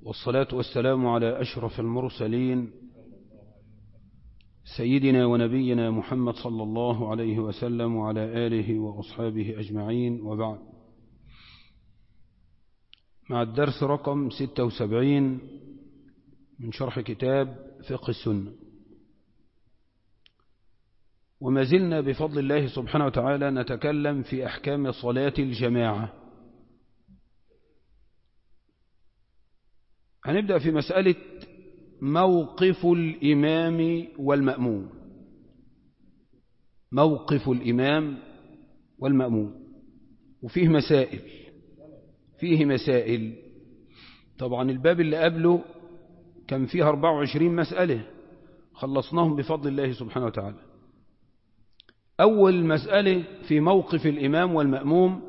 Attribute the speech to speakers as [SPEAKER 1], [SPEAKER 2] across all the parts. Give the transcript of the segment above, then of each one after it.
[SPEAKER 1] والصلاة والسلام على أشرف المرسلين سيدنا ونبينا محمد صلى الله عليه وسلم وعلى آله وأصحابه أجمعين وبعد مع الدرس رقم 76 من شرح كتاب فقه السنة وما زلنا بفضل الله سبحانه وتعالى نتكلم في أحكام صلاة الجماعة هنبدأ في مسألة موقف الإمام والمأموم موقف الإمام والمأموم وفيه مسائل فيه مسائل طبعا الباب اللي قبله كان فيه 24 مسألة خلصناهم بفضل الله سبحانه وتعالى أول مسألة في موقف الإمام والمأموم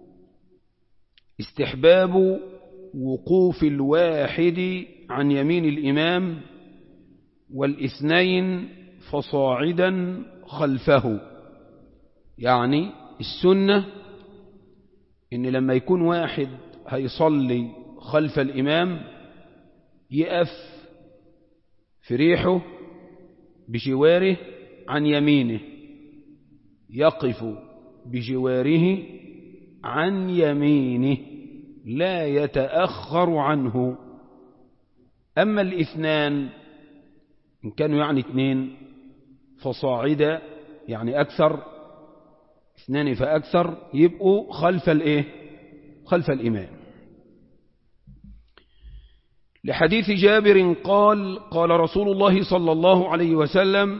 [SPEAKER 1] استحباب وقوف الواحد عن يمين الإمام والاثنين فصاعدا خلفه يعني السنة إن لما يكون واحد هيصلي خلف الإمام يقف في ريحه بجواره عن يمينه يقف بجواره عن يمينه لا يتأخر عنه أما الاثنان إن كانوا يعني اثنين فصاعدا يعني أكثر اثنان فأكثر يبقوا خلف الايه خلف الإمام لحديث جابر قال قال رسول الله صلى الله عليه وسلم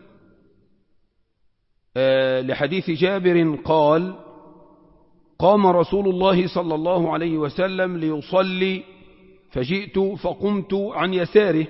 [SPEAKER 1] آه لحديث جابر قال قام رسول الله صلى الله عليه وسلم ليصلي فجئت فقمت عن يساره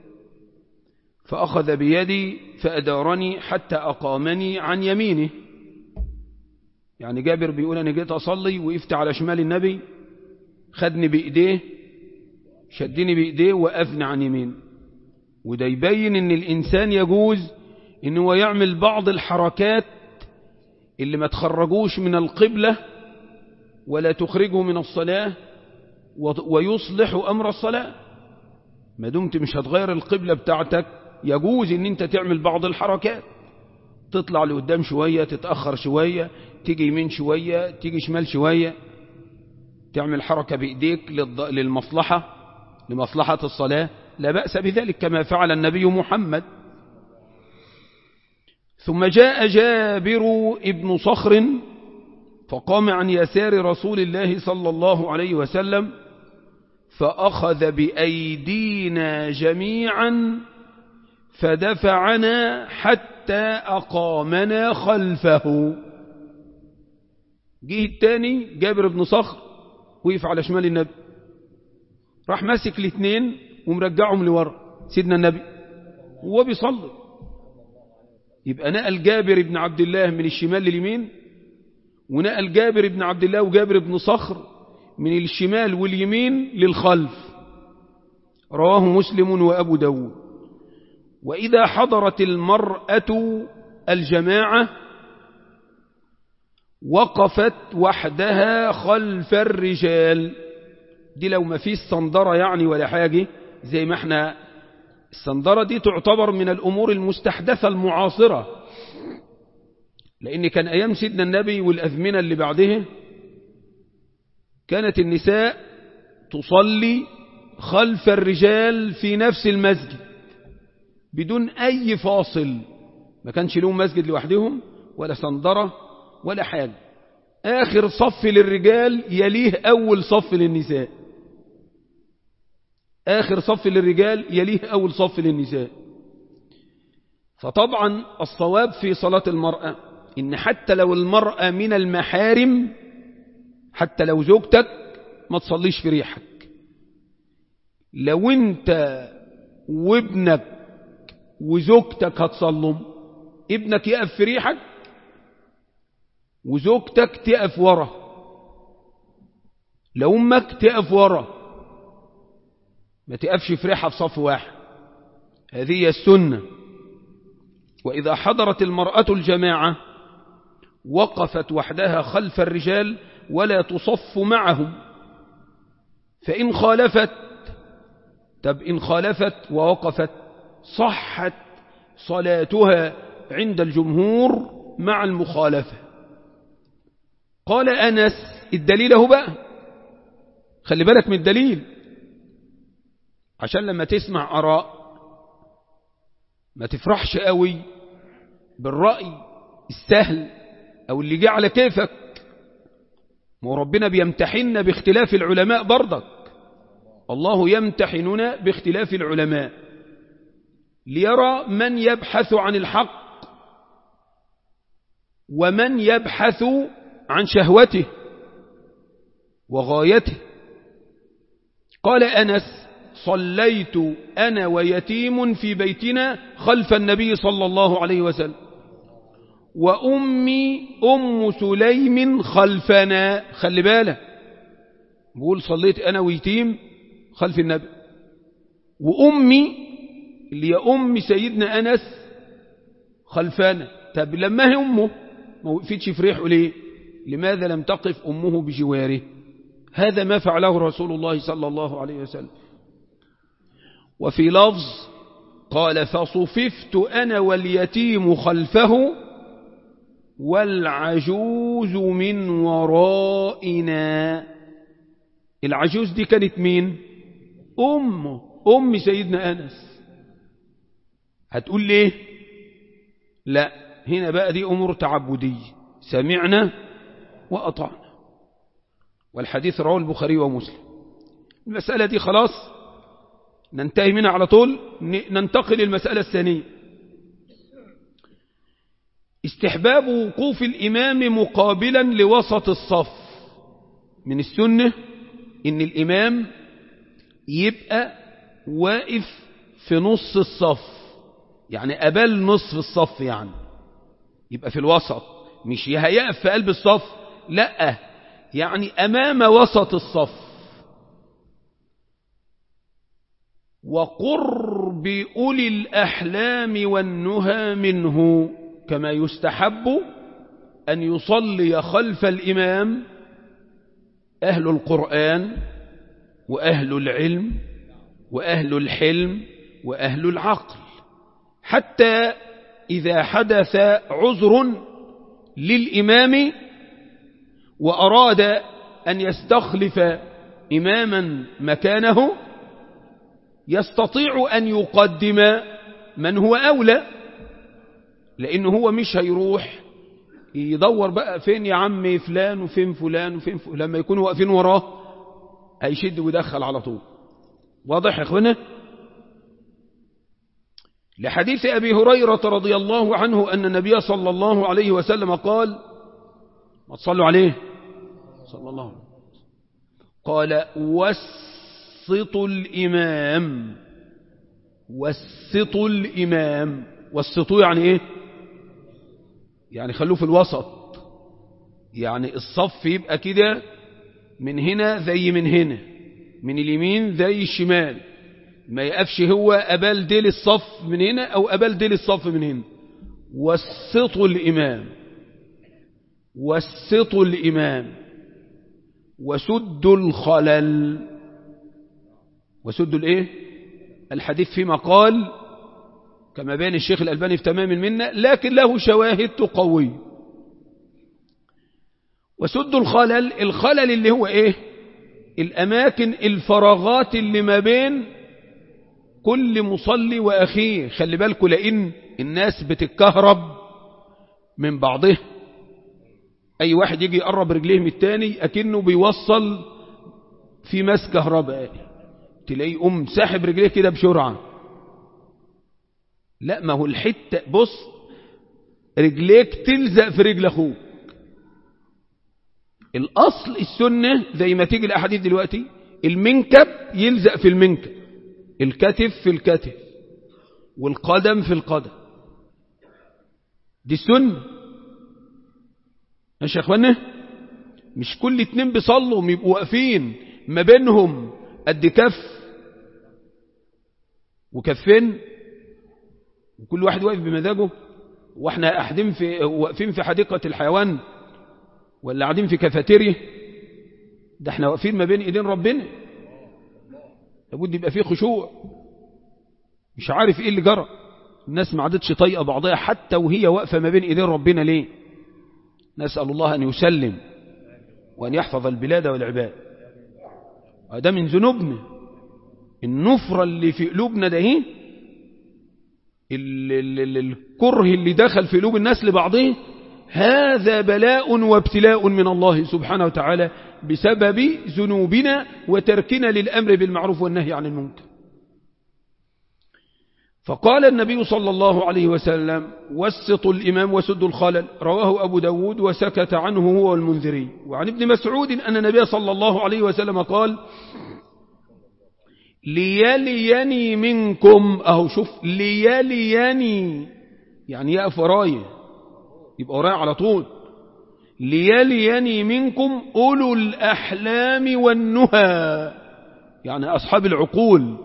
[SPEAKER 1] فأخذ بيدي فأدارني حتى أقامني عن يمينه يعني جابر بيقول أنا جيت أصلي وقفت على شمال النبي خدني بإيديه شدني بإيديه وقفني عن يمين وده يبين ان الإنسان يجوز ان هو يعمل بعض الحركات اللي ما تخرجوش من القبلة ولا تخرجه من الصلاة ويصلح أمر الصلاة ما دمت مش هتغير القبلة بتاعتك يجوز ان انت تعمل بعض الحركات تطلع لقدام شوية تتأخر شوية تيجي يمين شوية تيجي شمال شوية تعمل حركة بإيديك للمصلحة لمصلحة الصلاة لا بأس بذلك كما فعل النبي محمد ثم جاء جابر ابن صخر فقام عن يسار رسول الله صلى الله عليه وسلم فأخذ بأيدينا جميعا فدفعنا حتى أقامنا خلفه جه التاني جابر بن صخر وقف على شمال النبي راح ماسك الاثنين ومرجعهم لورا سيدنا النبي وهو بيصلي يبقى نقل جابر بن عبد الله من الشمال لليمين ونقل جابر بن عبد الله وجابر بن صخر من الشمال واليمين للخلف رواه مسلم وأبو داود وإذا حضرت المرأة الجماعة وقفت وحدها خلف الرجال دي لو ما فيش صندرة يعني ولا حاجة زي ما احنا الصندرة دي تعتبر من الأمور المستحدثة المعاصرة لأن كان أيام سيدنا النبي والأزمنة اللي بعده كانت النساء تصلي خلف الرجال في نفس المسجد بدون أي فاصل ما كانش لهم مسجد لوحدهم ولا صندرة ولا حاجة آخر صف للرجال يليه أول صف للنساء آخر صف للرجال يليه أول صف للنساء فطبعا الصواب في صلاة المرأة إن حتى لو المرأة من المحارم حتى لو زوجتك ما تصليش في ريحك لو انت وابنك وزوجتك هتصلم ابنك يقف في ريحك وزوجتك تقف ورا لو امك تقف ورا ما تقفش في ريحة في صف واحد هذه هي السنة وإذا حضرت المرأة الجماعة وقفت وحدها خلف الرجال ولا تصف معهم فإن خالفت طب إن خالفت ووقفت صحت صلاتها عند الجمهور مع المخالفة قال أنس الدليل هو بقى خلي بالك من الدليل عشان لما تسمع أراء ما تفرحش قوي بالرأي السهل أو اللي جه على كيفك ما ربنا بيمتحننا باختلاف العلماء برضك الله يمتحننا باختلاف العلماء ليرى من يبحث عن الحق ومن يبحث عن شهوته وغايته قال أنس صليت أنا ويتيم في بيتنا خلف النبي صلى الله عليه وسلم وأمي أم سليم خلفنا خلي بالك بقول صليت أنا ويتيم خلف النبي وأمي اللي هي أم سيدنا أنس خلفنا طب لما هي أمه ما وقفتش في ريحه ليه لماذا لم تقف أمه بجواره هذا ما فعله رسول الله صلى الله عليه وسلم وفي لفظ قال فصففت أنا واليتيم خلفه والعجوز من ورائنا العجوز دي كانت مين أم أم سيدنا أنس هتقول ليه لا هنا بقى دي أمور تعبدية سمعنا وأطعنا والحديث رواه البخاري ومسلم المسألة دي خلاص ننتهي منها على طول ننتقل للمسألة الثانية استحباب وقوف الإمام مقابلا لوسط الصف من السنة إن الإمام يبقى واقف في نص الصف يعني قبل نصف الصف يعني يبقى في الوسط مش هيقف في قلب الصف لا يعني أمام وسط الصف وقرب أولي الأحلام والنهى منه كما يستحب أن يصلي خلف الإمام أهل القرآن وأهل العلم وأهل الحلم وأهل العقل حتى إذا حدث عذر للإمام وأراد أن يستخلف إماما مكانه يستطيع أن يقدم من هو أولى لأنه هو مش هيروح يدور بقى فين يا عم فلان وفين فلان وفين فلان لما يكونوا واقفين وراه هيشد ويدخل على طول واضح يا اخوانا لحديث أبي هريرة رضي الله عنه أن النبي صلى الله عليه وسلم قال ما تصلوا عليه صلى الله عليه وسلم قال وسطوا الإمام وسطوا الإمام وسطوا يعني إيه يعني خلوه في الوسط يعني الصف يبقى كده من هنا زي من هنا من اليمين زي الشمال ما يقفش هو أبال ديل الصف من هنا أو أبال ديل الصف من هنا وسطوا الإمام وسطوا الإمام وسدوا الخلل وسدوا الإيه الحديث فيما قال كما بين الشيخ الألباني في تمام المنة لكن له شواهد تقوي وسدوا الخلل الخلل اللي هو إيه الأماكن الفراغات اللي ما بين كل مصلي وأخيه خلي بالكم لأن الناس بتتكهرب من بعضها أي واحد يجي يقرب رجليه من التاني أكنه بيوصل في ماس كهربائي تلاقيه أم ساحب رجليه كده بسرعة لا ما هو الحتة بص رجليك تلزق في رجل أخوك الأصل السنة زي ما تيجي الأحاديث دلوقتي المنكب يلزق في المنكب الكتف في الكتف والقدم في القدم دي السنة ماشي يا اخوانا مش كل اتنين بيصلوا يبقوا واقفين ما بينهم قد كف وكفين وكل واحد واقف بمزاجه واحنا قاعدين في واقفين في حديقة الحيوان ولا قاعدين في كافيتيريا ده احنا واقفين ما بين ايدين ربنا لابد يبقى فيه خشوع مش عارف ايه اللي جرى الناس ما عادتش طايقه بعضها حتى وهي واقفة ما بين ايدين ربنا ليه نسأل الله أن يسلم وأن يحفظ البلاد والعباد وده من ذنوبنا النفرة اللي في قلوبنا ده ايه الكره اللي دخل في قلوب الناس لبعضه هذا بلاء وابتلاء من الله سبحانه وتعالى بسبب ذنوبنا وتركنا للأمر بالمعروف والنهي عن المنكر فقال النبي صلى الله عليه وسلم وسطوا الإمام وسدوا الخلل رواه أبو داود وسكت عنه هو المنذري وعن ابن مسعود أن النبي صلى الله عليه وسلم قال ليليني منكم أهو شوف ليليني يعني يقف ورايا يبقى ورايا على طول ليليني منكم أولو الأحلام والنهى يعني أصحاب العقول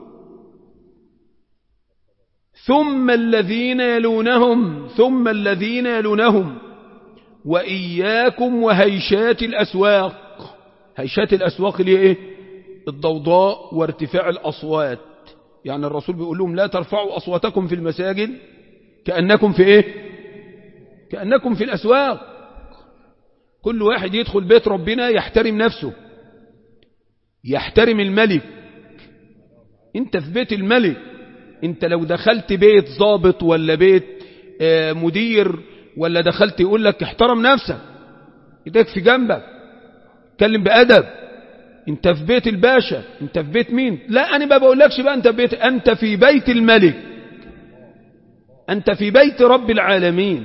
[SPEAKER 1] ثم الذين يلونهم ثم الذين يلونهم وإياكم وهيشات الأسواق هيشات الأسواق اللي إيه الضوضاء وارتفاع الأصوات يعني الرسول بيقول لهم لا ترفعوا أصواتكم في المساجد كأنكم في إيه كأنكم في الأسواق كل واحد يدخل بيت ربنا يحترم نفسه يحترم الملك انت في بيت الملك انت لو دخلت بيت ضابط ولا بيت مدير ولا دخلت يقول لك احترم نفسك ايديك في جنبك اتكلم بأدب انت في بيت الباشا انت في بيت مين لا انا ما بقولكش بقى انت في بيت انت في بيت الملك انت في بيت رب العالمين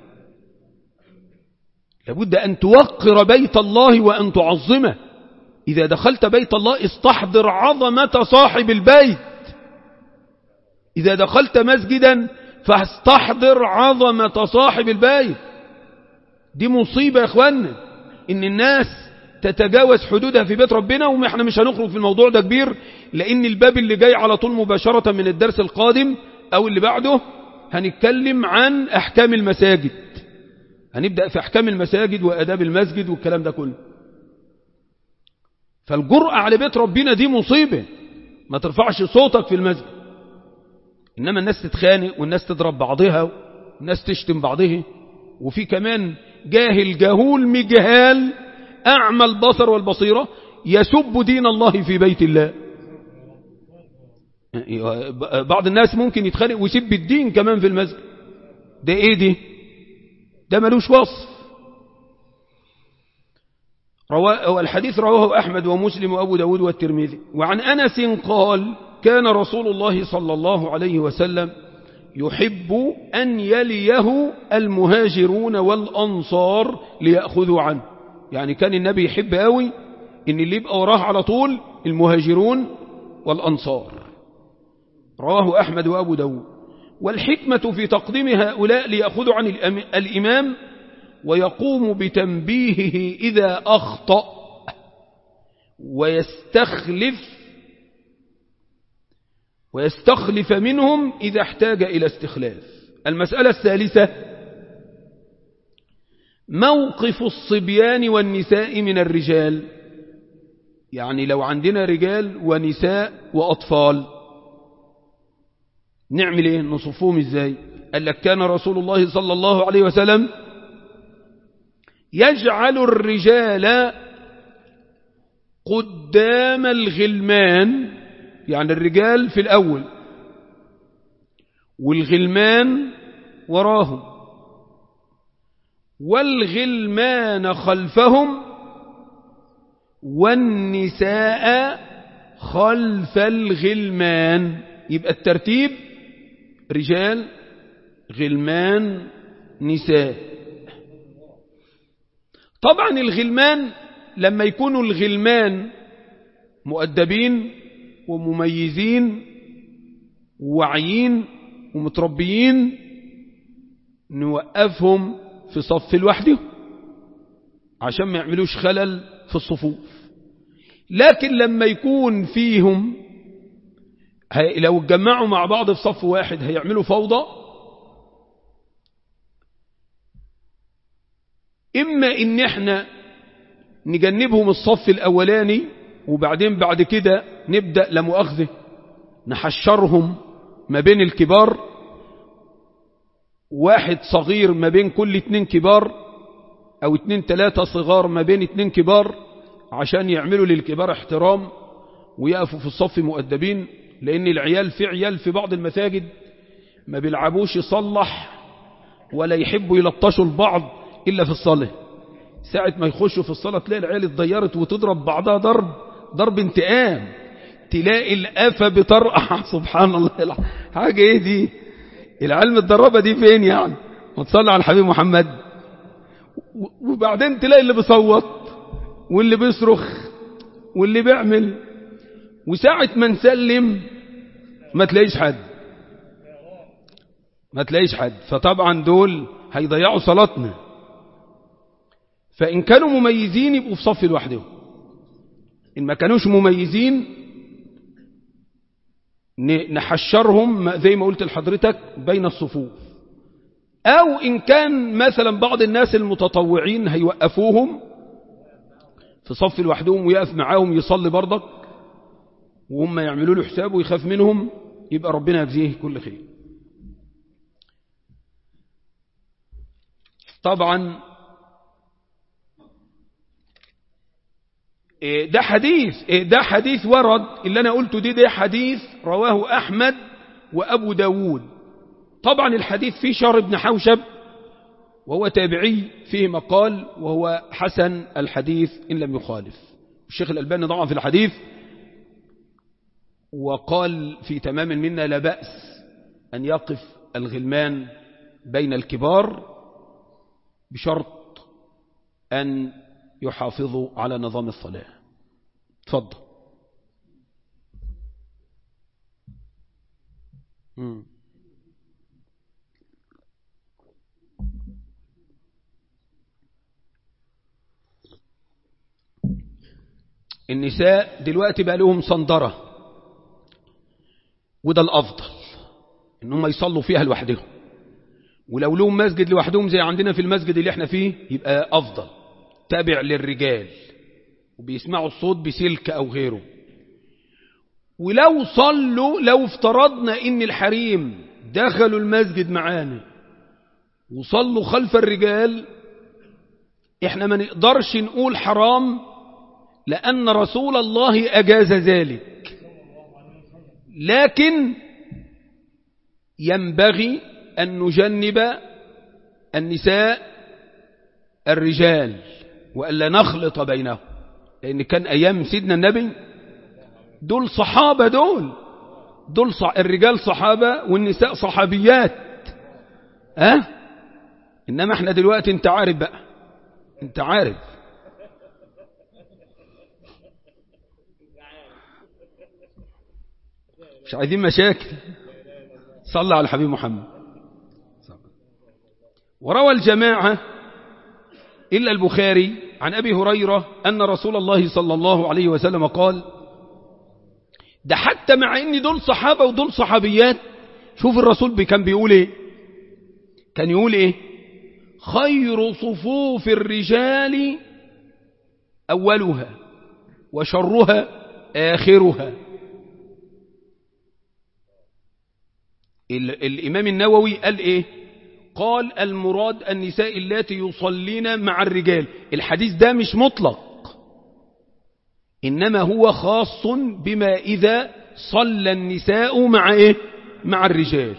[SPEAKER 1] لابد ان توقر بيت الله وان تعظمه اذا دخلت بيت الله استحضر عظمة صاحب البيت إذا دخلت مسجدا فاستحضر عظمة صاحب البيت دي مصيبة يا اخوانا ان الناس تتجاوز حدودها في بيت ربنا واحنا مش هنخرج في الموضوع ده كبير لان الباب اللي جاي على طول مباشرة من الدرس القادم او اللي بعده هنتكلم عن احكام المساجد هنبدأ في احكام المساجد واداب المسجد والكلام ده كله فالجرأة على بيت ربنا دي مصيبة ما ترفعش صوتك في المسجد إنما الناس تتخانق والناس تضرب بعضها والناس تشتم بعضها وفي كمان جاهل جهول مجهال أعمى البصر والبصيرة يسب دين الله في بيت الله بعض الناس ممكن يتخانق ويسب الدين كمان في المسجد ده ايه دي ده ملوش وصف رواه الحديث رواه أحمد ومسلم وأبو داود والترمذي وعن أنس قال كان رسول الله صلى الله عليه وسلم يحب أن يليه المهاجرون والأنصار ليأخذوا عنه يعني كان النبي يحب قوي ان اللي يبقى وراه على طول المهاجرون والأنصار رواه أحمد وأبو داود والحكمة في تقديم هؤلاء ليأخذوا عن الإمام ويقوم بتنبيهه إذا أخطأ ويستخلف ويستخلف منهم إذا احتاج إلى استخلاف المسألة الثالثة موقف الصبيان والنساء من الرجال يعني لو عندنا رجال ونساء وأطفال نعمل ايه نصفهم ازاي قال لك كان رسول الله صلى الله عليه وسلم يجعل الرجال قدام الغلمان يعني الرجال في الأول والغلمان وراهم والغلمان خلفهم والنساء خلف الغلمان يبقى الترتيب رجال غلمان نساء طبعا الغلمان لما يكونوا الغلمان مؤدبين ومميزين وواعيين ومتربيين نوقفهم في صف لوحده عشان ما يعملوش خلل في الصفوف لكن لما يكون فيهم لو اتجمعوا مع بعض في صف واحد هيعملوا فوضى إما إن إحنا نجنبهم الصف الأولاني وبعدين بعد كده نبدأ لمؤاخذة نحشرهم ما بين الكبار واحد صغير ما بين كل اتنين كبار او اتنين تلاتة صغار ما بين اتنين كبار عشان يعملوا للكبار احترام ويقفوا في الصف مؤدبين لان العيال في عيال في بعض المساجد ما بيلعبوش يصلح ولا يحبوا يلطشوا البعض الا في الصلاة ساعة ما يخشوا في الصلاة تلاقي العيال اتضيرت وتضرب بعضها ضرب ضرب انتقام تلاقي القفا بترقع سبحان الله حاجة ايه دي العلم الضربة دي فين يعني ما تصلي على الحبيب محمد وبعدين تلاقي اللي بيصوت واللي بيصرخ واللي بيعمل وساعة ما نسلم ما تلاقيش حد ما تلاقيش حد فطبعا دول هيضيعوا صلاتنا فإن كانوا مميزين يبقوا في صف لوحدهم إن ما كانوش مميزين نحشرهم زي ما قلت لحضرتك بين الصفوف أو إن كان مثلا بعض الناس المتطوعين هيوقفوهم في صف لوحدهم ويقف معاهم يصلي برضك وهم يعملوا له حساب ويخاف منهم يبقى ربنا يجزيه كل خير طبعا ده حديث ده حديث ورد اللي أنا قلته دي ده حديث رواه أحمد وأبو داود طبعا الحديث فيه شر بن حوشب وهو تابعي فيه مقال وهو حسن الحديث إن لم يخالف الشيخ الألباني ضعف في الحديث وقال في تمام منا لا بأس أن يقف الغلمان بين الكبار بشرط أن يحافظوا على نظام الصلاة تفضل مم. النساء دلوقتي بقى لهم صندرة وده الأفضل إنهم يصلوا فيها لوحدهم ولو لهم مسجد لوحدهم زي عندنا في المسجد اللي احنا فيه يبقى أفضل تابع للرجال وبيسمعوا الصوت بسلك أو غيره ولو صلوا لو افترضنا إن الحريم دخلوا المسجد معانا وصلوا خلف الرجال احنا ما نقدرش نقول حرام لأن رسول الله أجاز ذلك لكن ينبغي أن نجنب النساء الرجال وألا نخلط بينهم لأن كان أيام سيدنا النبي دول صحابة دول دول صح الرجال صحابة والنساء صحابيات أه؟ إنما احنا دلوقتي انت عارف بقى انت عارف مش عايزين مشاكل صلى على الحبيب محمد وروى الجماعة إلا البخاري عن أبي هريرة أن رسول الله صلى الله عليه وسلم قال ده حتى مع أن دول صحابة ودول صحابيات شوف الرسول كان بيقول إيه كان يقول إيه خير صفوف الرجال أولها وشرها آخرها الإمام النووي قال إيه قال المراد النساء اللاتي يصلين مع الرجال الحديث ده مش مطلق إنما هو خاص بما إذا صلى النساء مع إيه مع الرجال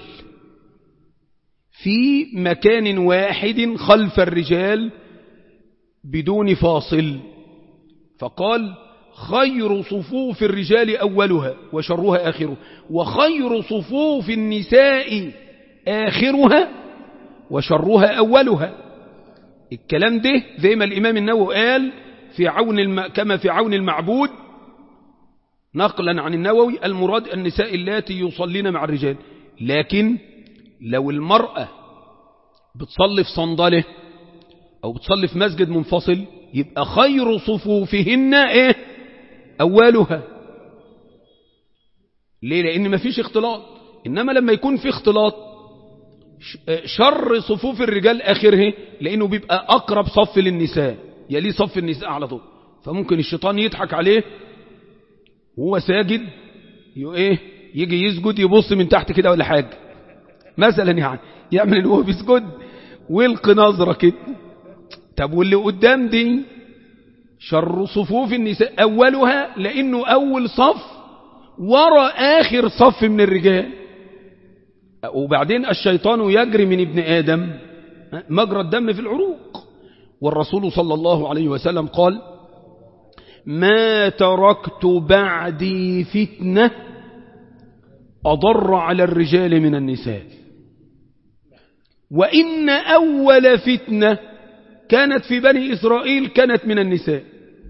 [SPEAKER 1] في مكان واحد خلف الرجال بدون فاصل فقال خير صفوف الرجال أولها وشرها آخرها وخير صفوف النساء آخرها وشرها أولها الكلام ده زي ما الإمام النووي قال في عون الم... كما في عون المعبود نقلا عن النووي المراد النساء اللاتي يصلين مع الرجال لكن لو المرأة بتصلي في صندله أو بتصلي في مسجد منفصل يبقى خير صفوفهن إيه أولها ليه لأن ما فيش اختلاط إنما لما يكون في اختلاط شر صفوف الرجال آخره لأنه بيبقى أقرب صف للنساء يلي صف النساء على طول فممكن الشيطان يضحك عليه وهو ساجد ايه يجي يسجد يبص من تحت كده ولا حاجة مثلا يعني يعمل ان هو بيسجد ويلقي نظرة كده طب واللي قدام دي شر صفوف النساء أولها لأنه أول صف ورا آخر صف من الرجال وبعدين الشيطان يجري من ابن آدم مجرى الدم في العروق والرسول صلى الله عليه وسلم قال ما تركت بعدي فتنة أضر على الرجال من النساء وإن أول فتنة كانت في بني إسرائيل كانت من النساء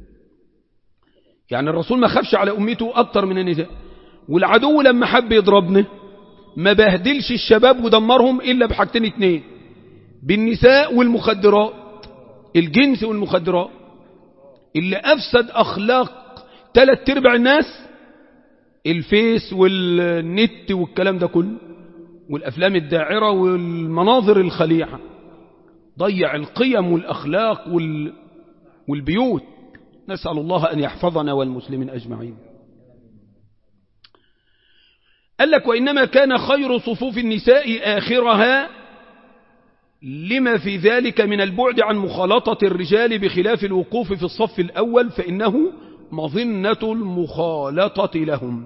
[SPEAKER 1] يعني الرسول ما خافش على أمته أكتر من النساء والعدو لما حب يضربنا ما بهدلش الشباب ودمرهم إلا بحاجتين اتنين بالنساء والمخدرات الجنس والمخدرات اللي أفسد أخلاق ثلاث ارباع الناس الفيس والنت والكلام ده كله والأفلام الداعرة والمناظر الخليعة ضيع القيم والأخلاق وال... والبيوت نسأل الله أن يحفظنا والمسلمين أجمعين قال لك وإنما كان خير صفوف النساء آخرها لما في ذلك من البعد عن مخالطة الرجال بخلاف الوقوف في الصف الأول فإنه مظنة المخالطة لهم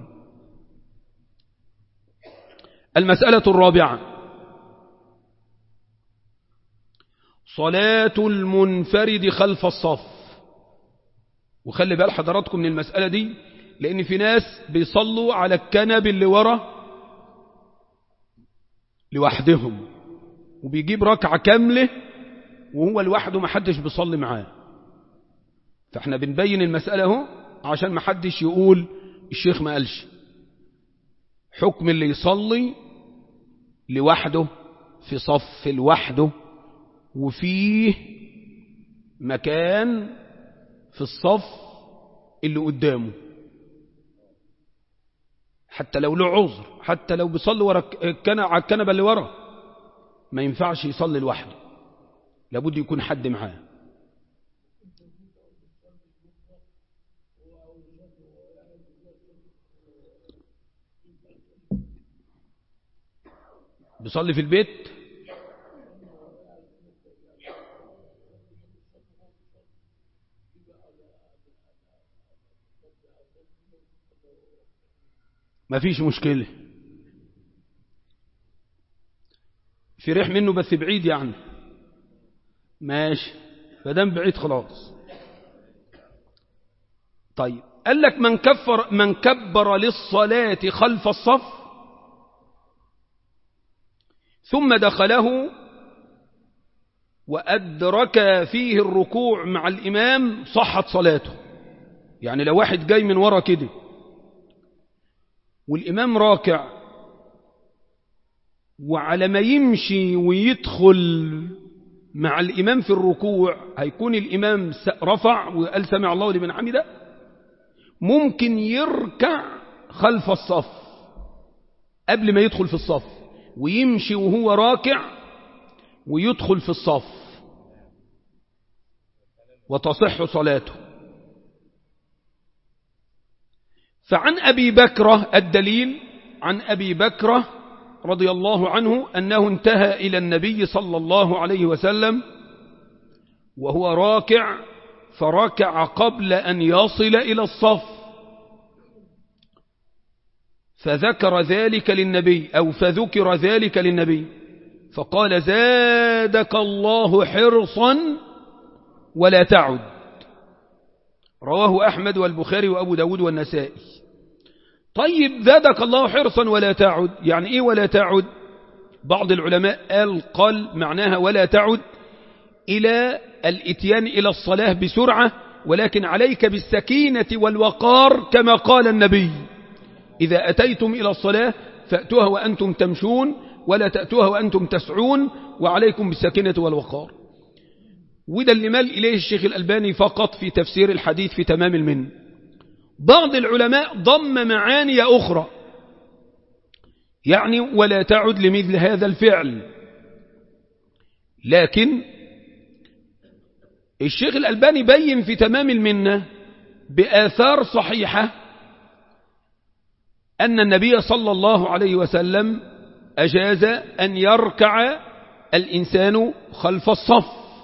[SPEAKER 1] المسألة الرابعة صلاة المنفرد خلف الصف وخلي بال حضراتكم من المسألة دي لأن في ناس بيصلوا على الكنب اللي ورا لوحدهم وبيجيب ركعة كاملة وهو لوحده ما حدش بيصلي معاه فاحنا بنبين المسألة اهو عشان ما حدش يقول الشيخ ما قالش حكم اللي يصلي لوحده في صف لوحده وفيه مكان في الصف اللي قدامه حتى لو له عذر حتى لو بيصلي ورا على الكنبه اللي ورا ما ينفعش يصلي لوحده لابد يكون حد معاه بيصلي في البيت ما فيش مشكلة في ريح منه بس بعيد يعني ماشي فدام بعيد خلاص طيب قال لك من كفر من كبر للصلاة خلف الصف ثم دخله وأدرك فيه الركوع مع الإمام صحت صلاته يعني لو واحد جاي من ورا كده والإمام راكع وعلى ما يمشي ويدخل مع الإمام في الركوع هيكون الإمام رفع وقال سمع الله لمن حمده ممكن يركع خلف الصف قبل ما يدخل في الصف ويمشي وهو راكع ويدخل في الصف وتصح صلاته فعن أبي بكرة الدليل عن أبي بكرة رضي الله عنه أنه انتهى إلى النبي صلى الله عليه وسلم وهو راكع فركع قبل أن يصل إلى الصف فذكر ذلك للنبي أو فذكر ذلك للنبي فقال زادك الله حرصا ولا تعد رواه أحمد والبخاري وأبو داود والنسائي طيب زادك الله حرصا ولا تعد يعني إيه ولا تعد بعض العلماء قال قال معناها ولا تعد إلى الاتيان إلى الصلاة بسرعة ولكن عليك بالسكينة والوقار كما قال النبي إذا أتيتم إلى الصلاة فأتوها وأنتم تمشون ولا تأتوها وأنتم تسعون وعليكم بالسكينة والوقار وده اللي مال إليه الشيخ الألباني فقط في تفسير الحديث في تمام المن بعض العلماء ضم معاني أخرى يعني ولا تعد لمثل هذا الفعل لكن الشيخ الألباني بين في تمام المنة بآثار صحيحة أن النبي صلى الله عليه وسلم أجاز أن يركع الإنسان خلف الصف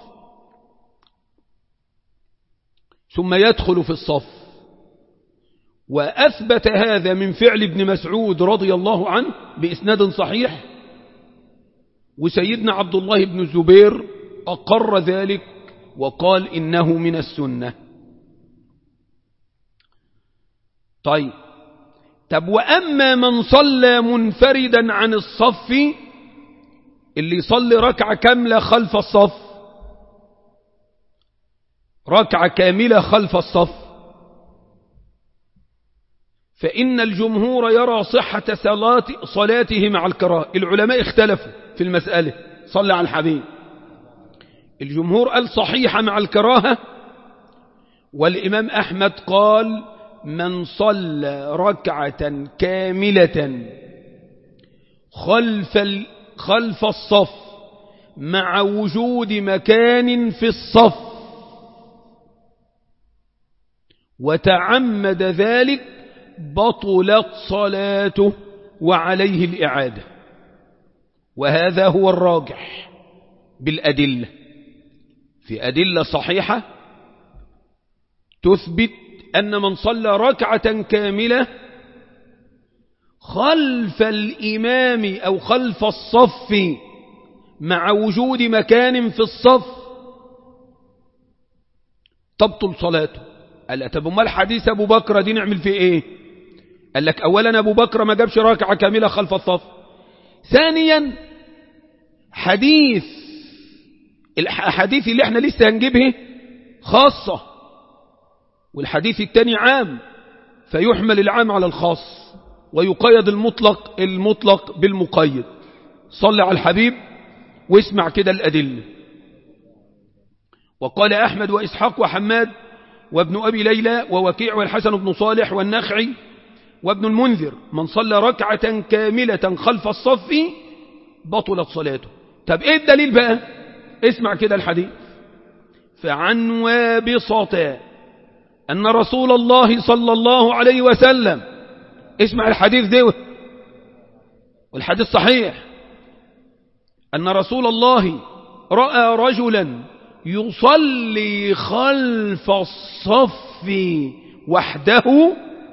[SPEAKER 1] ثم يدخل في الصف وأثبت هذا من فعل ابن مسعود رضي الله عنه بإسناد صحيح وسيدنا عبد الله بن الزبير أقر ذلك وقال إنه من السنة طيب طب وأما من صلى منفردا عن الصف اللي يصلي ركعة كاملة خلف الصف ركعة كاملة خلف الصف فإن الجمهور يرى صحة صلاة صلاته مع الكراهة العلماء اختلفوا في المسألة صلى على الحبيب الجمهور قال صحيحة مع الكراهة والإمام أحمد قال من صلى ركعة كاملة خلف خلف الصف مع وجود مكان في الصف وتعمد ذلك بطلت صلاته وعليه الإعادة وهذا هو الراجح بالأدلة في أدلة صحيحة تثبت أن من صلى ركعة كاملة خلف الإمام أو خلف الصف مع وجود مكان في الصف تبطل صلاته قال لك طب امال حديث أبو بكر دي نعمل فيه إيه قال لك أولا أبو بكر ما جابش ركعة كاملة خلف الصف ثانيا حديث الحديث اللي احنا لسه هنجيبه خاصة والحديث الثاني عام فيحمل العام على الخاص ويقيد المطلق المطلق بالمقيد صل على الحبيب واسمع كده الأدلة وقال أحمد وإسحاق وحماد وابن أبي ليلى ووكيع والحسن بن صالح والنخعي وابن المنذر من صلى ركعة كاملة خلف الصف بطلت صلاته طب ايه الدليل بقى اسمع كده الحديث فعن وابصة أن رسول الله صلى الله عليه وسلم اسمع الحديث ده والحديث صحيح أن رسول الله رأى رجلا يصلي خلف الصف وحده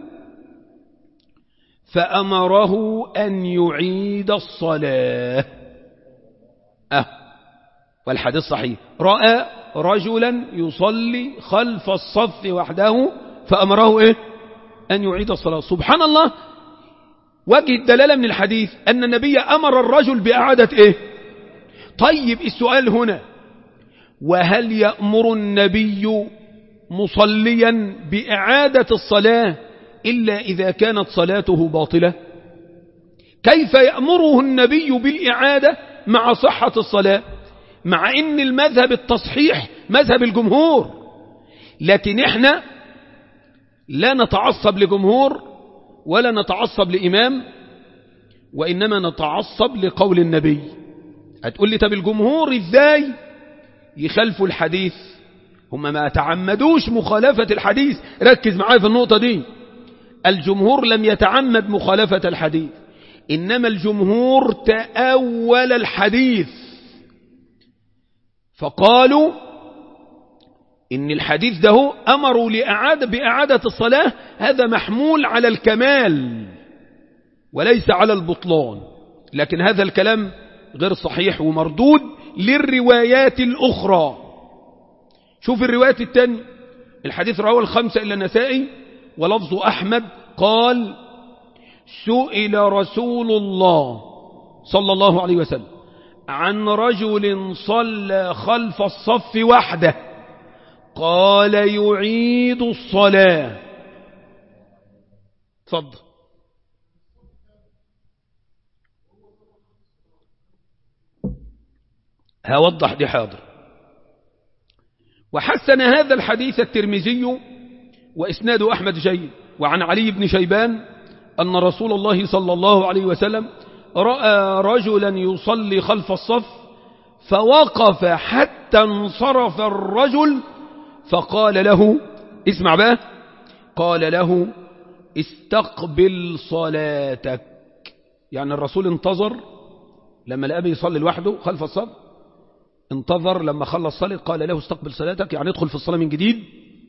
[SPEAKER 1] فأمره أن يعيد الصلاة أه والحديث صحيح رأى رجلا يصلي خلف الصف وحده فأمره إيه أن يعيد الصلاة سبحان الله وجه الدلالة من الحديث أن النبي أمر الرجل بإعادة إيه طيب السؤال هنا وهل يأمر النبي مصليا بإعادة الصلاة إلا إذا كانت صلاته باطلة كيف يأمره النبي بالإعادة مع صحة الصلاة مع ان المذهب التصحيح مذهب الجمهور لكن احنا لا نتعصب لجمهور ولا نتعصب لإمام وإنما نتعصب لقول النبي هتقول لي طب الجمهور ازاي يخالفوا الحديث هم ما تعمدوش مخالفة الحديث ركز معايا في النقطة دي الجمهور لم يتعمد مخالفة الحديث إنما الجمهور تأول الحديث فقالوا إن الحديث ده أمروا لإعادة بإعادة الصلاة هذا محمول على الكمال وليس على البطلان لكن هذا الكلام غير صحيح ومردود للروايات الأخرى شوف الروايات الثانية الحديث رواه الخمسة إلى النسائي ولفظ أحمد قال سئل رسول الله صلى الله عليه وسلم عن رجل صلى خلف الصف وحده قال يعيد الصلاة تفضل هوضح دي حاضر وحسن هذا الحديث الترمذي وإسناد أحمد جيد وعن علي بن شيبان أن رسول الله صلى الله عليه وسلم رأى رجلا يصلي خلف الصف فوقف حتى انصرف الرجل فقال له اسمع بقى قال له استقبل صلاتك يعني الرسول انتظر لما لقى يصلي لوحده خلف الصف انتظر لما خلص صلاة قال له استقبل صلاتك يعني ادخل في الصلاة من جديد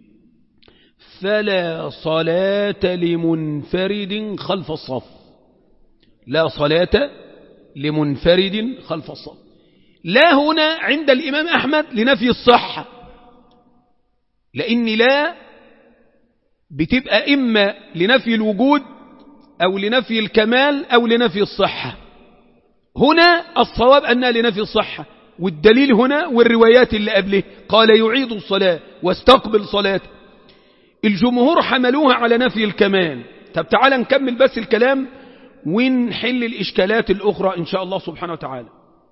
[SPEAKER 1] فلا صلاة لمنفرد خلف الصف لا صلاة لمنفرد خلف الصف لا هنا عند الإمام أحمد لنفي الصحة لأن لا بتبقى إما لنفي الوجود أو لنفي الكمال أو لنفي الصحة هنا الصواب أنها لنفي الصحة والدليل هنا والروايات اللي قبله قال يعيد الصلاة واستقبل صلاته الجمهور حملوها على نفي الكمال طب تعالى نكمل بس الكلام ونحل الإشكالات الأخرى إن شاء الله سبحانه وتعالى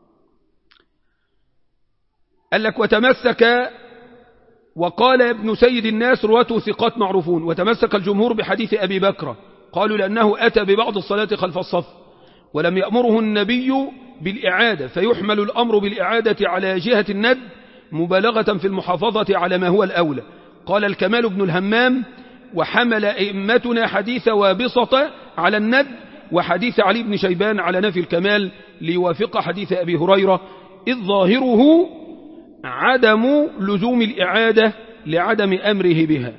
[SPEAKER 1] قال لك وتمسك وقال ابن سيد الناس رواته ثقات معروفون وتمسك الجمهور بحديث أبي بكر قالوا لأنه أتى ببعض الصلاة خلف الصف ولم يأمره النبي بالإعادة فيحمل الأمر بالإعادة على جهة الند مبالغة في المحافظة على ما هو الأولى قال الكمال بن الهمام وحمل أئمتنا حديث وابسط على الند وحديث علي بن شيبان على نفي الكمال ليوافق حديث أبي هريرة إذ ظاهره عدم لزوم الإعادة لعدم أمره بها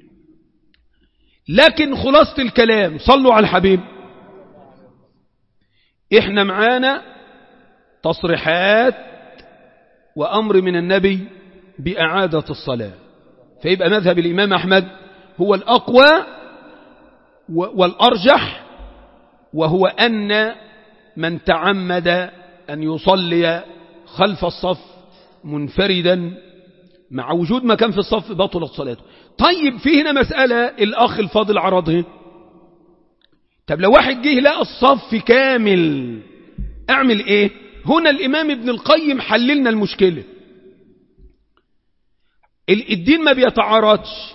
[SPEAKER 1] لكن خلاصة الكلام صلوا على الحبيب احنا معانا تصريحات وأمر من النبي بإعادة الصلاة فيبقى مذهب الإمام أحمد هو الأقوى والأرجح وهو أن من تعمد أن يصلي خلف الصف منفردا مع وجود مكان في الصف بطلت صلاته طيب في هنا مسألة الأخ الفاضل عرضها طب لو واحد جه لقى الصف كامل أعمل إيه هنا الإمام ابن القيم حللنا المشكلة الدين ما بيتعارضش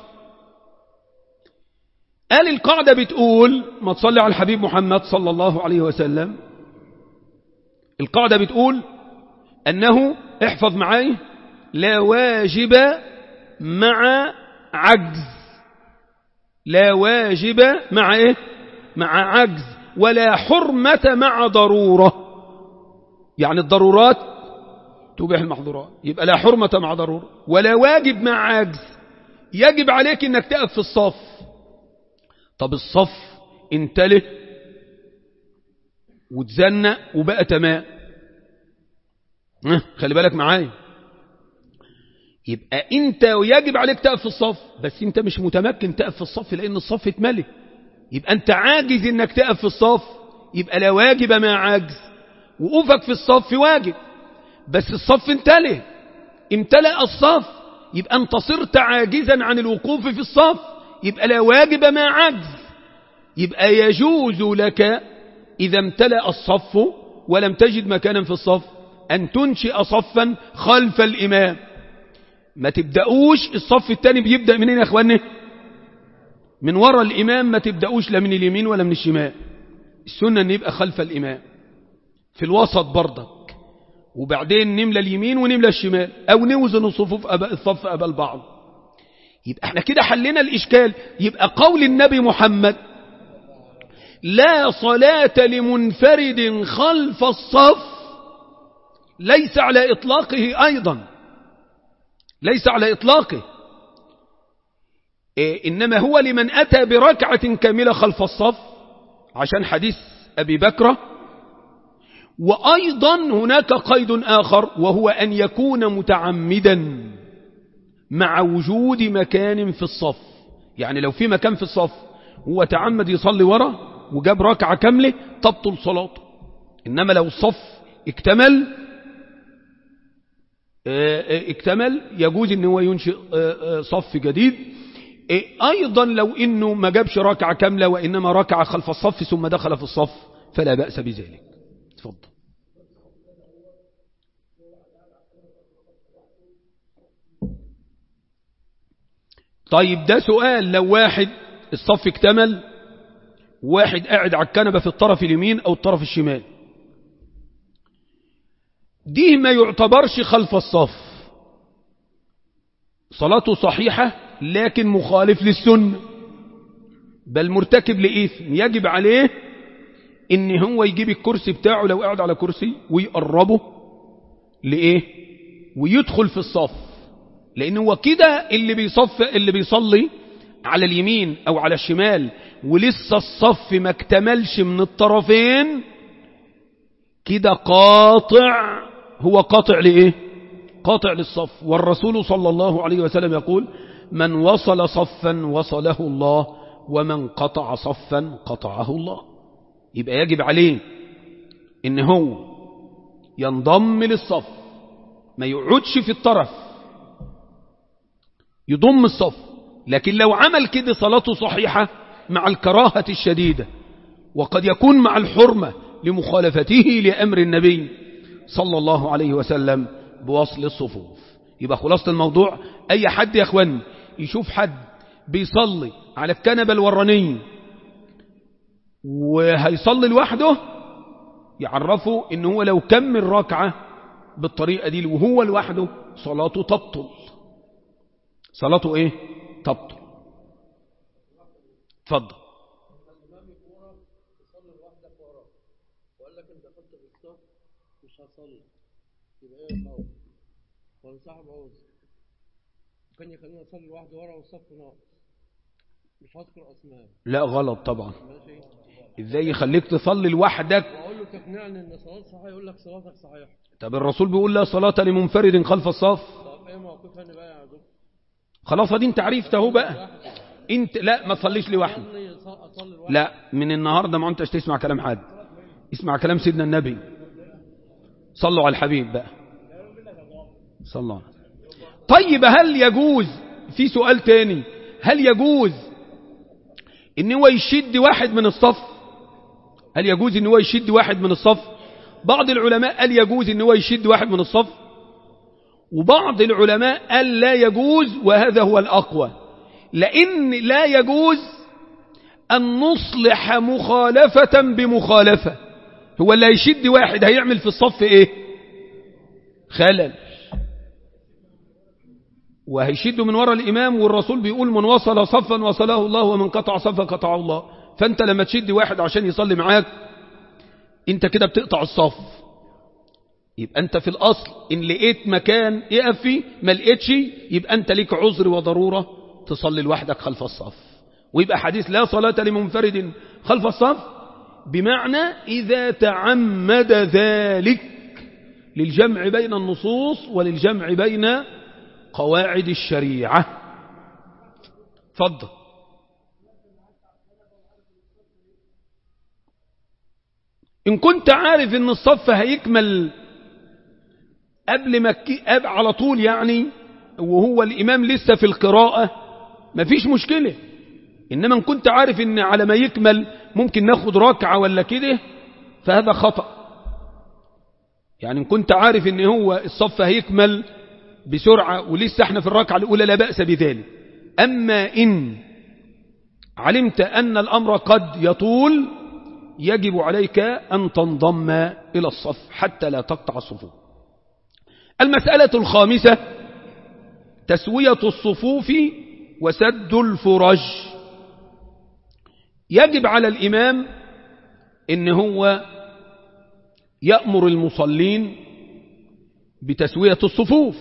[SPEAKER 1] قال القاعدة بتقول ما تصلي على الحبيب محمد صلى الله عليه وسلم القاعدة بتقول أنه احفظ معي لا واجب مع عجز لا واجب مع ايه مع عجز ولا حرمة مع ضرورة يعني الضرورات تبيح المحظورات يبقى لا حرمة مع ضرورة ولا واجب مع عجز يجب عليك انك تقف في الصف طب الصف انتله وتزنق وبقى تمام خلي بالك معايا يبقى انت يجب عليك تقف في الصف بس انت مش متمكن تقف في الصف لان الصف اتملي يبقى انت عاجز انك تقف في الصف يبقى لا واجب مع عجز وقوفك في الصف واجب بس الصف امتلئ امتلأ الصف يبقى انت صرت عاجزا عن الوقوف في الصف يبقى لا واجب مع عجز يبقى يجوز لك إذا امتلأ الصف ولم تجد مكانا في الصف أن تنشئ صفا خلف الإمام ما تبدأوش الصف الثاني بيبدأ منين يا أخواني من وراء الإمام ما تبدأوش لا من اليمين ولا من الشمال السنة أن يبقى خلف الإمام في الوسط برضك وبعدين نملى اليمين ونملى الشمال أو نوزن الصفوف أبا الصف قبل بعض يبقى احنا كده حلنا الإشكال يبقى قول النبي محمد لا صلاة لمنفرد خلف الصف ليس على إطلاقه أيضا ليس على إطلاقه إيه إنما هو لمن أتى بركعة كاملة خلف الصف عشان حديث أبي بكرة وأيضا هناك قيد آخر وهو أن يكون متعمدا مع وجود مكان في الصف يعني لو في مكان في الصف هو تعمد يصلي ورا وجاب ركعة كاملة تبطل صلاته إنما لو الصف اكتمل اكتمل يجوز ان هو ينشئ صف جديد ايضا لو انه ما جابش ركعة كاملة وانما ركع خلف الصف ثم دخل في الصف فلا بأس بذلك تفضل طيب ده سؤال لو واحد الصف اكتمل واحد قاعد على الكنبة في الطرف اليمين او الطرف الشمال دي ما يعتبرش خلف الصف صلاته صحيحة لكن مخالف للسنة بل مرتكب لإثم يجب عليه ان هو يجيب الكرسي بتاعه لو قاعد على كرسي ويقربه لإيه ويدخل في الصف لأن هو كده اللي بيصف اللي بيصلي على اليمين أو على الشمال ولسه الصف ما اكتملش من الطرفين كده قاطع هو قاطع لإيه قاطع للصف والرسول صلى الله عليه وسلم يقول من وصل صفا وصله الله ومن قطع صفا قطعه الله يبقى يجب عليه ان هو ينضم للصف ما يقعدش في الطرف يضم الصف لكن لو عمل كده صلاته صحيحة مع الكراهة الشديدة وقد يكون مع الحرمة لمخالفته لأمر النبي صلى الله عليه وسلم بوصل الصفوف يبقى خلاصة الموضوع أي حد يا أخوان يشوف حد بيصلي على الكنبة الورانية وهيصلي لوحده يعرفه ان هو لو كمل ركعة بالطريقة دي وهو لوحده صلاته تبطل صلاته ايه تبطل اتفضل
[SPEAKER 2] وقال لك انت دخلت في الصف مش هصلي يبقى ايه القول ولا صاحب عوز كان يخليني اصلي لوحدي ورا والصف ناقص مش هذكر اسماء
[SPEAKER 1] لا غلط طبعا
[SPEAKER 2] ماشي
[SPEAKER 1] ازاي يخليك تصلي لوحدك
[SPEAKER 2] واقول له تقنعني ان صلاتي صحيحه يقول لك صلاتك صحيحه
[SPEAKER 1] طب الرسول بيقول لا صلاة لمنفرد خلف الصف
[SPEAKER 2] طب ايه موقفها انا بقى يا دكتور
[SPEAKER 1] خلاص دي انت عرفت اهو بقى انت لا ما تصليش لوحدك
[SPEAKER 2] اصلي اصلي لوحدي
[SPEAKER 1] لا من النهاردة ما انتش تسمع كلام حد اسمع كلام سيدنا النبي صلوا على الحبيب بقى صلوا على طيب هل يجوز في سؤال تاني هل يجوز ان هو يشد واحد من الصف هل يجوز ان هو يشد واحد من الصف بعض العلماء قال يجوز ان هو يشد واحد من الصف وبعض العلماء قال لا يجوز وهذا هو الأقوى لأن لا يجوز أن نصلح مخالفة بمخالفة هو اللي هيشد واحد هيعمل في الصف ايه خلل وهيشد من وراء الإمام والرسول بيقول من وصل صفا وصله الله ومن قطع صفا قطع الله فأنت لما تشد واحد عشان يصلي معاك انت كده بتقطع الصف يبقى انت في الأصل إن لقيت مكان يقف فيه ما لقيتش يبقى انت ليك عذر وضرورة تصلي لوحدك خلف الصف ويبقى حديث لا صلاة لمنفرد خلف الصف بمعنى إذا تعمد ذلك للجمع بين النصوص وللجمع بين قواعد الشريعة فضل إن كنت عارف إن الصف هيكمل قبل ما قبل على طول يعني وهو الإمام لسه في القراءة مفيش مشكلة إنما إن كنت عارف إن على ما يكمل ممكن ناخد ركعة ولا كده فهذا خطأ يعني إن كنت عارف إن هو الصف هيكمل بسرعة ولسه احنا في الركعة الأولى لا بأس بذلك أما إن علمت أن الأمر قد يطول يجب عليك أن تنضم إلى الصف حتى لا تقطع الصفوف المسألة الخامسة تسوية الصفوف وسد الفرج يجب على الإمام إن هو يأمر المصلين بتسوية الصفوف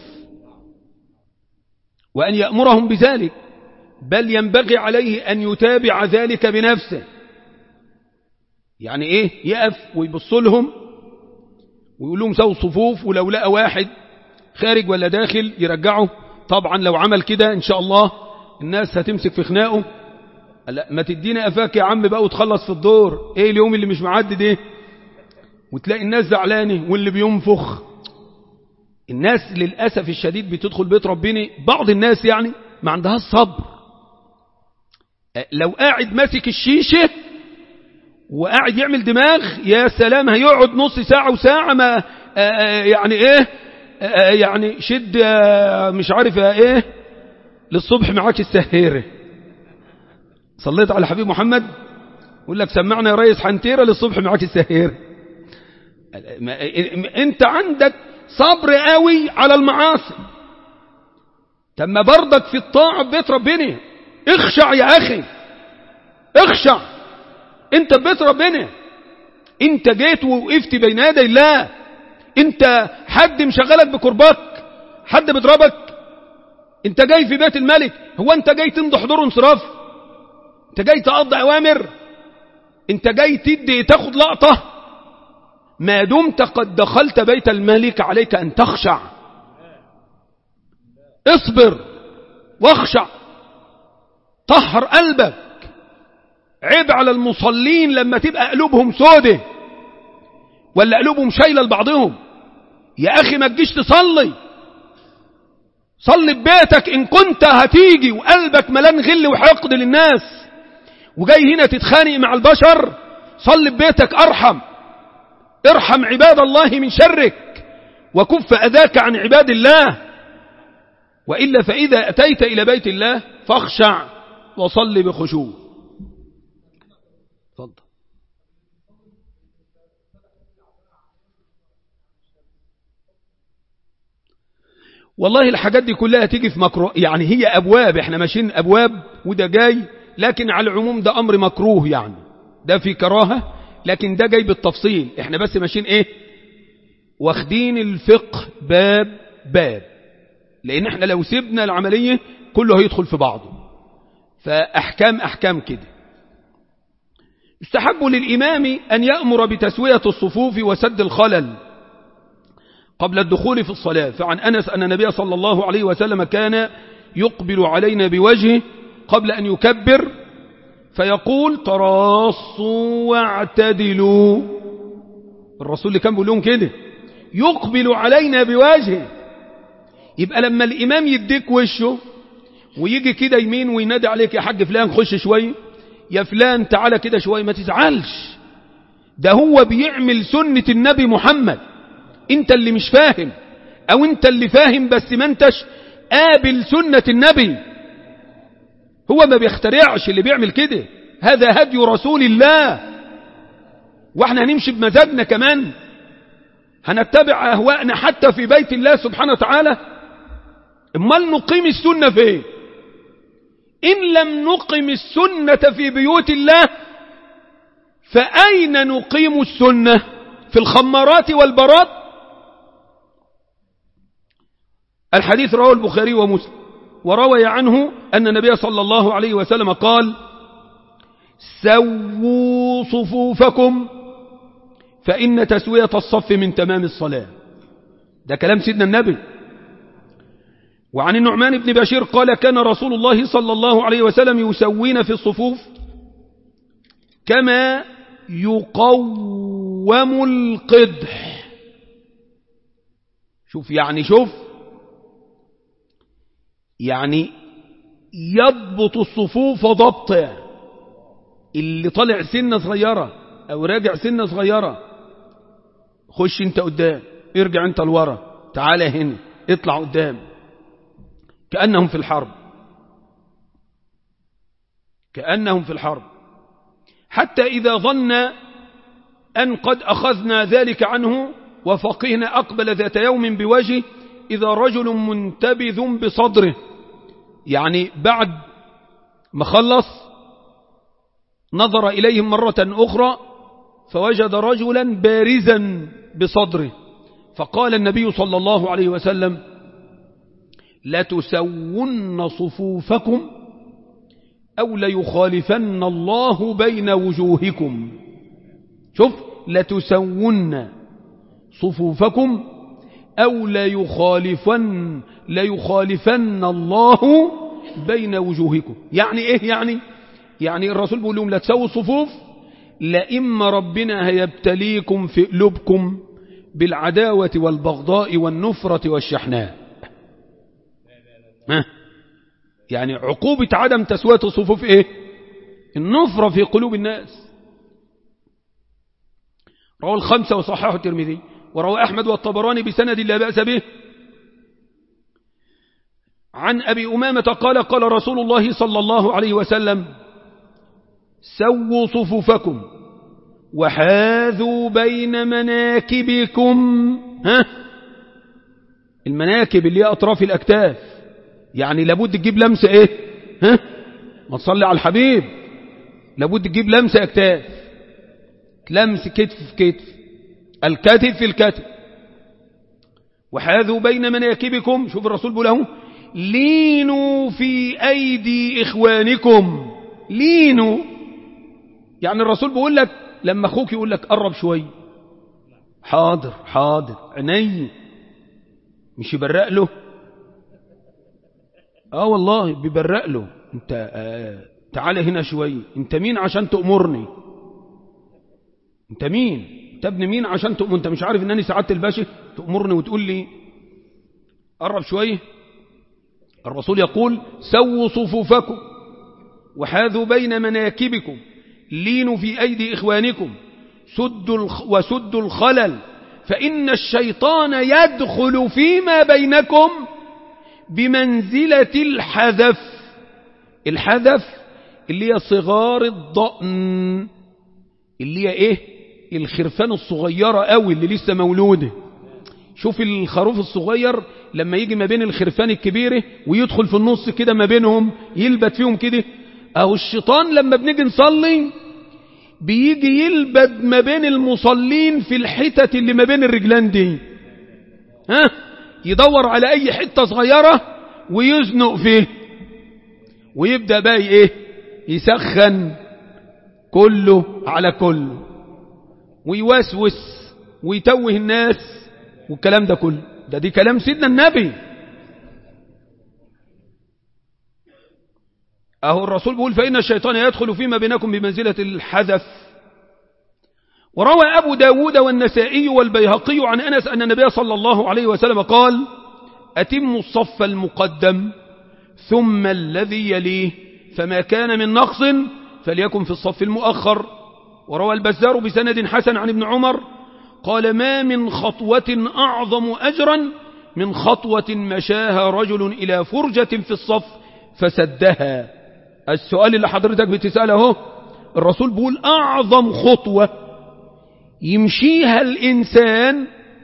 [SPEAKER 1] وأن يأمرهم بذلك بل ينبغي عليه أن يتابع ذلك بنفسه يعني إيه يقف ويبص لهم ويقول لهم سووا الصفوف ولو لقى واحد خارج ولا داخل يرجعه طبعا لو عمل كده إن شاء الله الناس هتمسك في خناقه لا ما تدينا أفاك يا عم بقى وتخلص في الدور إيه اليوم اللي مش معدي ده وتلاقي الناس زعلانه واللي بينفخ الناس للأسف الشديد بتدخل بيت ربنا بعض الناس يعني ما عندها الصبر لو قاعد ماسك الشيشة وقاعد يعمل دماغ يا سلام هيقعد نص ساعة وساعة ما يعني ايه يعني شد مش عارف ايه للصبح معاك السهيرة صليت على حبيب محمد يقول لك سمعنا يا ريس حنتيرة للصبح معاك السهيرة انت عندك صبر قوي على المعاصي تم برضك في الطاعة ببيت ربنا اخشع يا أخي اخشع انت بيت ربنا انت جيت ووقفت بين يدي الله انت حد مشغلك بكربك حد بيضربك انت جاي في بيت الملك هو انت جاي تمضي حضور انصراف انت جاي تقضي اوامر انت جاي تدي تاخد لقطة ما دمت قد دخلت بيت الملك عليك ان تخشع اصبر واخشع طهر قلبك عيب على المصلين لما تبقى قلوبهم سودة ولا قلوبهم شايلة لبعضهم يا أخي ما تجيش تصلي صلي ببيتك إن كنت هتيجي وقلبك ملان غل وحقد للناس وجاي هنا تتخانق مع البشر صلي ببيتك أرحم ارحم عباد الله من شرك وكف أذاك عن عباد الله وإلا فإذا أتيت إلى بيت الله فاخشع وصل بخشوع تفضل والله الحاجات دي كلها تيجي في مكروه يعني هي أبواب احنا ماشيين أبواب وده جاي لكن على العموم ده أمر مكروه يعني ده في كراهة لكن ده جاي بالتفصيل احنا بس ماشيين ايه واخدين الفقه باب باب لان احنا لو سيبنا العملية كله هيدخل في بعضه فاحكام احكام كده استحب للامام ان يأمر بتسوية الصفوف وسد الخلل قبل الدخول في الصلاة فعن أنس أن النبي صلى الله عليه وسلم كان يقبل علينا بوجهه قبل أن يكبر فيقول تراصوا واعتدلوا الرسول اللي كان بيقول لهم كده يقبل علينا بوجهه يبقى لما الإمام يديك وشه ويجي كده يمين وينادي عليك يا حاج فلان خش شوية يا فلان تعالى كده شوية ما تزعلش ده هو بيعمل سنة النبي محمد انت اللي مش فاهم او انت اللي فاهم بس ما انتش قابل سنة النبي هو ما بيخترعش اللي بيعمل كده هذا هدي رسول الله واحنا هنمشي بمزاجنا كمان هنتبع اهواءنا حتى في بيت الله سبحانه وتعالى امال نقيم السنة فين ان لم نقم السنة في بيوت الله فاين نقيم السنة في الخمارات والبرات الحديث رواه البخاري ومسلم وروي عنه أن النبي صلى الله عليه وسلم قال سووا صفوفكم فإن تسوية الصف من تمام الصلاة ده كلام سيدنا النبي وعن النعمان بن بشير قال كان رسول الله صلى الله عليه وسلم يسوين في الصفوف كما يقوم القدح شوف يعني شوف يعني يضبط الصفوف ضبطا اللي طالع سنة صغيرة او راجع سنة صغيرة خش انت قدام ارجع انت لورا تعالى هنا اطلع قدام كأنهم في الحرب كأنهم في الحرب حتى إذا ظن أن قد أخذنا ذلك عنه وفقهنا أقبل ذات يوم بوجه إذا رجل منتبذ بصدره يعني بعد ما خلص نظر إليهم مرة أخرى فوجد رجلا بارزا بصدره فقال النبي صلى الله عليه وسلم لتسون صفوفكم أو ليخالفن الله بين وجوهكم شوف لتسون صفوفكم أو ليخالفن ليخالفن الله بين وجوهكم يعني إيه يعني يعني الرسول بيقول لهم لا تسووا الصفوف لإما ربنا هيبتليكم في قلوبكم بالعداوة والبغضاء والنفرة والشحناء ها يعني عقوبة عدم تسوية الصفوف ايه النفرة في قلوب الناس رواه الخمسة وصححه الترمذي وروى أحمد والطبراني بسند لا بأس به عن أبي أمامة قال قال رسول الله صلى الله عليه وسلم سووا صفوفكم وحاذوا بين مناكبكم ها المناكب اللي هي أطراف الأكتاف يعني لابد تجيب لمسة إيه ها ما تصلي على الحبيب لابد تجيب لمسة أكتاف لمس كتف في كتف الكتف في الكتف وحاذوا بين مناكبكم شوف الرسول بيقول له لينوا في أيدي إخوانكم لينوا يعني الرسول بيقول لك لما أخوك يقول لك قرب شوي حاضر حاضر عيني مش يبرق له اه والله بيبرق له انت آه تعالى هنا شوي انت مين عشان تأمرني انت مين انت ابن مين عشان تأمر انت مش عارف انني سعادة الباشا تأمرني وتقول لي قرب شوية الرسول يقول سووا صفوفكم وحاذوا بين مناكبكم لينوا في أيدي إخوانكم سدوا الخ وسدوا الخلل فإن الشيطان يدخل فيما بينكم بمنزلة الحذف الحذف اللي هي صغار الضأن اللي هي ايه الخرفان الصغيرة قوي اللي لسه مولوده شوف الخروف الصغير لما يجي ما بين الخرفان الكبيرة ويدخل في النص كده ما بينهم يلبت فيهم كده اهو الشيطان لما بنيجي نصلي بيجي يلبد ما بين المصلين في الحتت اللي ما بين الرجلان دي ها يدور على اي حتة صغيرة ويزنق فيه ويبدأ بقى ايه يسخن كله على كله ويوسوس ويتوه الناس والكلام ده كله ده دي كلام سيدنا النبي أهو الرسول بيقول فإن الشيطان يدخل فيما بينكم بمنزلة الحذف وروى أبو داود والنسائي والبيهقي عن أنس أن النبي صلى الله عليه وسلم قال أتم الصف المقدم ثم الذي يليه فما كان من نقص فليكن في الصف المؤخر وروى البزار بسند حسن عن ابن عمر قال ما من خطوة أعظم أجرا من خطوة مشاها رجل إلى فرجة في الصف فسدها السؤال اللي حضرتك بتسأله الرسول بيقول أعظم خطوة يمشيها الإنسان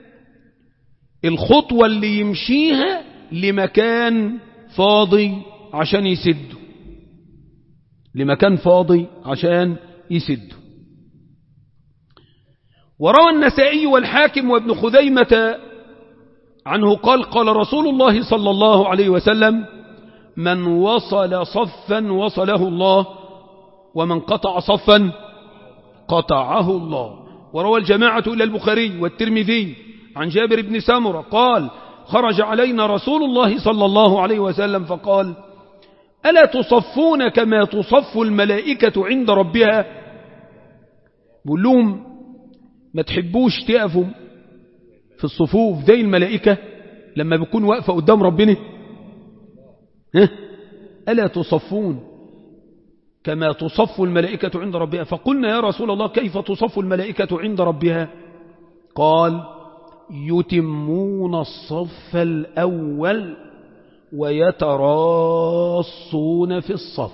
[SPEAKER 1] الخطوة اللي يمشيها لمكان فاضي عشان يسده لمكان فاضي عشان يسده وروى النسائي والحاكم وابن خذيمة عنه قال قال رسول الله صلى الله عليه وسلم من وصل صفا وصله الله ومن قطع صفا قطعه الله وروى الجماعة إلى البخاري والترمذي عن جابر بن سمرة قال خرج علينا رسول الله صلى الله عليه وسلم فقال ألا تصفون كما تصف الملائكة عند ربها بقول لهم ما تحبوش تقفوا في الصفوف زي الملائكة لما بيكون واقفة قدام ربنا ها؟ ألا تصفون كما تصف الملائكة عند ربها فقلنا يا رسول الله كيف تصف الملائكة عند ربها قال يتمون الصف الأول ويتراصون في الصف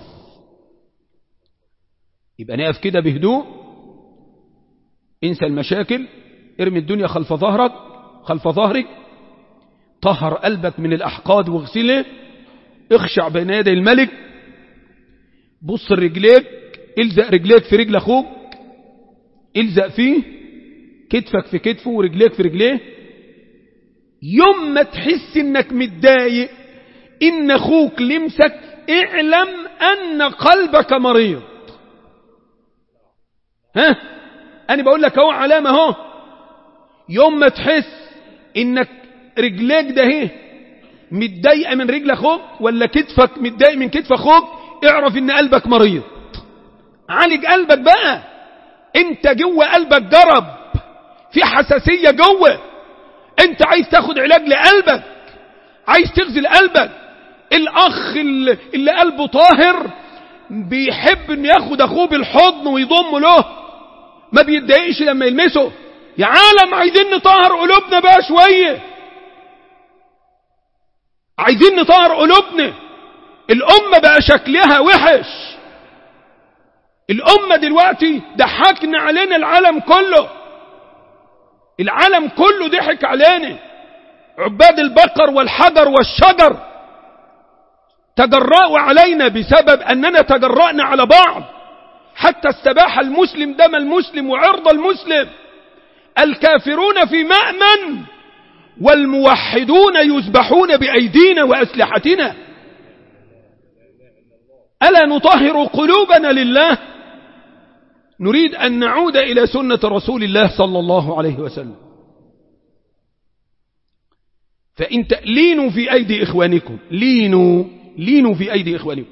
[SPEAKER 1] يبقى نقف كده بهدوء انسى المشاكل ارمي الدنيا خلف ظهرك خلف ظهرك طهر قلبك من الأحقاد واغسله اخشع بين يدي الملك بص رجليك الزق رجليك في رجل اخوك الزق فيه كتفك في كتفه ورجليك في رجليه يوم ما تحس انك متضايق ان اخوك لمسك اعلم ان قلبك مريض ها انا بقول لك اهو علامه اهو يوم ما تحس انك رجليك ده اهي متضايقه من رجل اخوك ولا كتفك متضايق من كتف اخوك اعرف ان قلبك مريض عالج قلبك بقى انت جوه قلبك جرب في حساسية جوه انت عايز تاخد علاج لقلبك عايز تغزل قلبك الاخ اللي, اللي قلبه طاهر بيحب ان ياخد اخوه بالحضن ويضمه له ما بيتضايقش لما يلمسه يا عالم عايزين نطهر قلوبنا بقى شوية عايزين نطهر قلوبنا الأمة بقى شكلها وحش الأمة دلوقتي ضحكنا علينا العالم كله العالم كله ضحك علينا عباد البقر والحجر والشجر تجرأوا علينا بسبب أننا تجرأنا على بعض حتى استباح المسلم دم المسلم وعرض المسلم الكافرون في مأمن والموحدون يذبحون بأيدينا وأسلحتنا ألا نطهر قلوبنا لله نريد أن نعود إلى سنة رسول الله صلى الله عليه وسلم فإن لينوا في أيدي إخوانكم لينوا لينوا في أيدي إخوانكم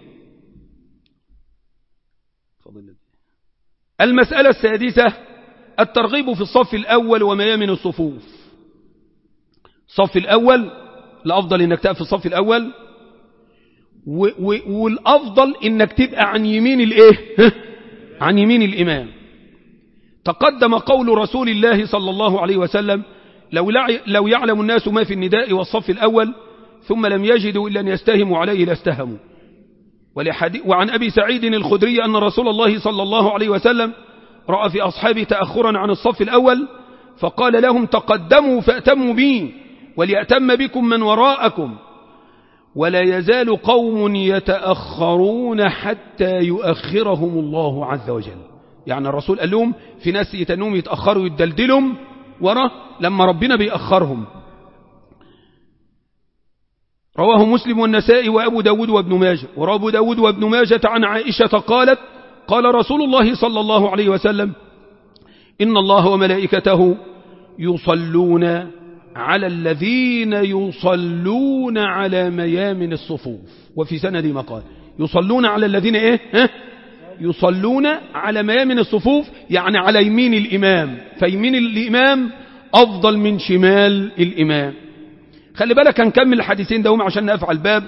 [SPEAKER 1] المسألة السادسة الترغيب في الصف الأول وميامن الصفوف الصف الأول الأفضل إنك تقف في الصف الأول و و والأفضل إنك تبقى عن يمين الإيه عن يمين الإمام تقدم قول رسول الله صلى الله عليه وسلم لو, لو يعلم الناس ما في النداء والصف الأول ثم لم يجدوا إلا أن يستهموا عليه لاستهموا وعن أبي سعيد الخدري أن رسول الله صلى الله عليه وسلم رأى في أصحابه تأخرا عن الصف الأول فقال لهم تقدموا فأتموا بي وليأتم بكم من وراءكم ولا يزال قوم يتأخرون حتى يؤخرهم الله عز وجل يعني الرسول قال لهم في ناس يتنوم يتأخروا يدلدلهم ورا لما ربنا بيأخرهم رواه مسلم والنسائي وأبو داود وابن ماجه ورواه أبو داود وابن ماجة عن عائشة قالت قال رسول الله صلى الله عليه وسلم إن الله وملائكته يصلون على الذين يصلون على ميامن الصفوف وفي سند مقال يصلون على الذين ايه ها؟ يصلون على ميامن الصفوف يعني على يمين الإمام فيمين الإمام أفضل من شمال الإمام خلي بالك هنكمل الحديثين دوم عشان نقف الباب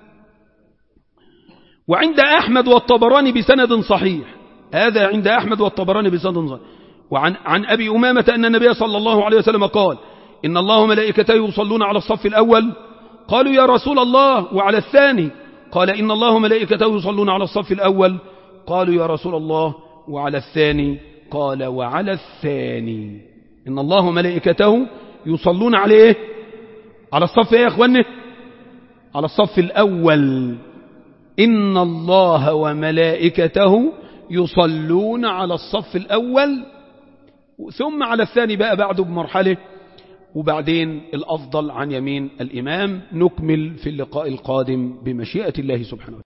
[SPEAKER 1] وعند أحمد والطبراني بسند صحيح هذا عند أحمد والطبراني بسند صحيح وعن عن أبي أمامة أن النبي صلى الله عليه وسلم قال إن الله وملائكته يصلون على الصف الأول قالوا يا رسول الله وعلى الثاني قال إن الله وملائكته يصلون على الصف الأول قالوا يا رسول الله وعلى الثاني قال وعلى الثاني إن الله وملائكته يصلون عليه على الصف ايه يا اخواني على الصف الأول إن الله وملائكته يصلون على الصف الأول ثم على الثاني بقى بعده بمرحلة وبعدين الأفضل عن يمين الإمام نكمل في اللقاء القادم بمشيئة الله سبحانه وتعالى